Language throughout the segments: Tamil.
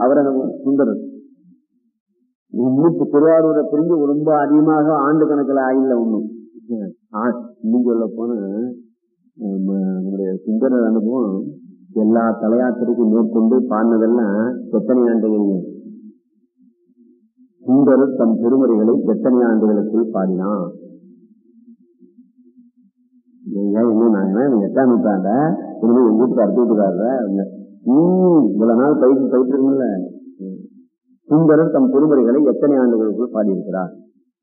அவரகம் சுந்தரர் இன்னும் திருவாரூரை பிரிஞ்சு ரொம்ப அதிகமாக ஆண்டு கணக்கில் ஆயில்ல ஒண்ணும் இன்னும் சொல்ல போனா நம்ம நம்முடைய சுந்தரர் அனுபவம் எல்லா தலையாத்திரைக்கும் மேற்கொண்டு பாடினதெல்லாம் எத்தனை ஆண்டுகள் சுந்தரர் தம் திருமுறைகளை எத்தனை ஆண்டுகளுக்குள் பாடினான் எட்டாம் நூற்றாண்ட இனிமே எங்க வீட்டுக்கு அடுத்து வீட்டுக்காரர உம் இவ்வளவு நாள் பயிற்சி பயிற்சி இருக்குல்ல சுந்தரர் தம் திருமுறைகளை எத்தனை ஆண்டுகளுக்குள் பாடியிருக்கிறார்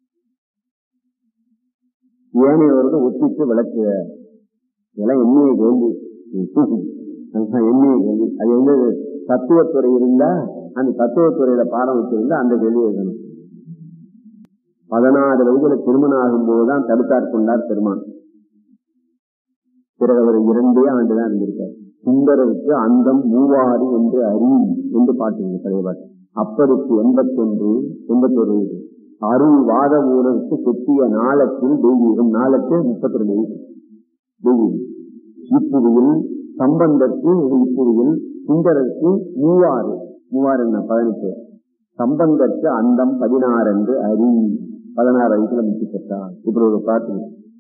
ஏனையவர்கள் ஒப்பிட்டு விளக்குக இதெல்லாம் எண்ணிய கேள்வி எண்ணிய கேள்வி அது வந்து தத்துவத்துறை இருந்தா அந்த தத்துவத்துறையில பாடம் வச்சிருந்தா அந்த கேள்வி எழுதணும் பதினாறு வயதுல திருமணம் ஆகும் போதுதான் தடுத்தாற் கொண்டார் பெருமான் பிறகு அவர் இரண்டே ஆண்டுதான் இருந்திருக்கார் சுந்தரருக்கு அந்தம் மூவாறு என்று அறி என்று பாட்டு பழைய பாட்டு அப்பருக்கு எண்பத்தி ஒன்று எண்பத்தி ஒரு வயது அருள் வாத ஊரருக்கு சுற்றிய நாளத்தில் தெய்வீகம் நாளத்தில் முப்பத்தி ரெண்டு வயது தெய்வீகம் இப்புவியில் சம்பந்தற்கு இப்புவியில் சுந்தரருக்கு மூவாறு மூவாறு என்ன பதினெட்டு சம்பந்தற்கு அந்தம் பதினாறு என்று அறி பதினாறு வயசுல முத்தி பெற்றார் இப்படி ஒரு பாட்டு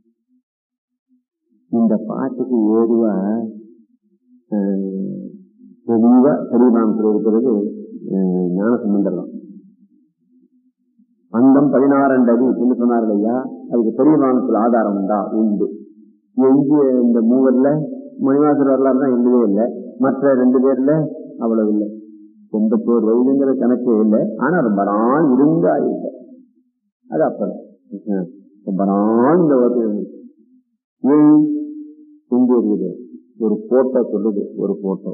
இந்த பாட்டுக்கு ஏதுவா தெளிவா பெரியமானத்தில் இருக்கிறது ஞான சம்பந்தம் தான் அந்தம் பதினாறு அடி என்று சொன்னார்கள் ஐயா அதுக்கு பெரியமானத்தில் ஆதாரம் உண்டா உண்டு எஞ்சிய இந்த மூவர்ல மணிவாசர் வரலாறு தான் இல்லவே இல்லை மற்ற ரெண்டு பேர்ல அவ்வளவு இல்லை எண்பத்தோரு வயதுங்கிற கணக்கே இல்லை ஆனா ரொம்ப நாள் இருந்தா இல்லை அது அப்பதான் ரொம்ப நாள் இந்த ஏன் எங்க இருக்குது ஒரு போட்டோ சொல்லுது ஒரு போட்டோ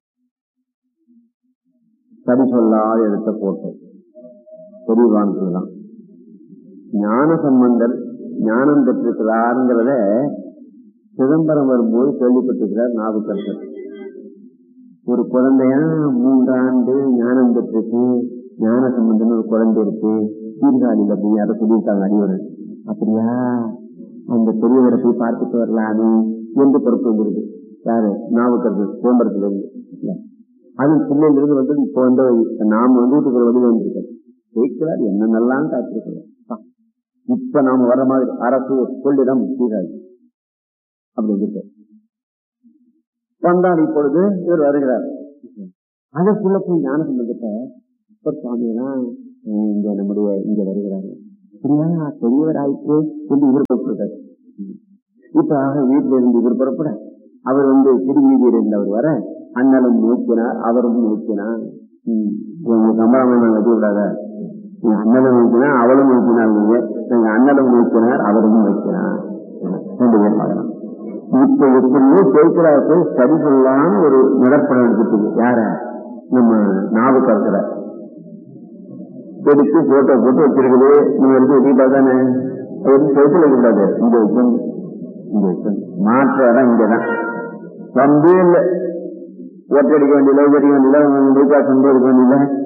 சரி சொல்லாத எடுத்த போட்டோ பெரியவான்தான் ஞான சம்பந்தர் ஞானம் பெற்றிருக்கிறாருங்கிறத சிதம்பரம் வரும்போது கேள்விப்பட்டிருக்கிறார் நாவுக்கரசர் ஒரு குழந்தையா மூன்றாண்டு ஞானம் பெற்றிருக்கு ஞான சம்பந்தம் ஒரு குழந்தை இருக்கு சீர்காழியில் அப்படி யாரும் சொல்லியிருக்காங்க அடிவரன் அப்படியா அந்த பெரியவரை போய் பார்த்துட்டு வரலாமே என்று பொறுப்பு வந்துருக்கு யாரு நாவுக்கரசர் சிதம்பரத்துல இருந்து அது பிள்ளையிலிருந்து வந்து இப்போ வந்து நாம வந்து இருக்கிற வழியில் வந்திருக்கோம் கேட்கிறார் என்னென்னலாம் காத்திருக்கிறோம் இப்ப நாம வர்ற மாதிரி அரசு கொள்ளிடம் சீராஜ் அப்படி வந்துட்டு வந்தால் இப்பொழுது இவர் வருகிறார் அதற்குள்ள போய் ஞான சம்பந்தத்தை இப்ப சுவாமியெல்லாம் இங்க நம்முடைய இங்க வருகிறாரு அப்படியா பெரியவர் ஆயிற்று என்று இவர் புறப்படுறாரு இப்ப ஆக வீட்டில இருந்து இவர் புறப்பட அவர் வந்து திருவீதியில் இருந்து அவர் வர அண்ணலும் நோக்கினார் அவரும் நோக்கினார் கம்பராமன் வச்சு விடாத அண்ணலும் நோக்கினா அவளும் நோக்கினார் நீங்க எங்க அண்ணலும் நோக்கினார் அவரும் நோக்கினார் ரெண்டு பேர் பார்க்கலாம் இப்ப எப்படியோ கேட்கிறாருக்கு சரி சொல்லாம ஒரு நடப்படம் எடுத்துட்டு யார நம்ம நாவுக்கரசர எடுத்து போட்டோ போட்டு வச்சிருக்குது நீங்க எடுத்து வச்சுக்கிட்டா தானே அது சேர்த்துல கூடாது இந்த விஷயம் இந்த விஷயம் மாற்று இடம் இங்கதான் வந்தே இல்லை ஓட்டடிக்க வேண்டியதில்லை அடிக்க வேண்டியதில்லை பைபாஸ் வந்து இருக்க வேண்டியதில்லை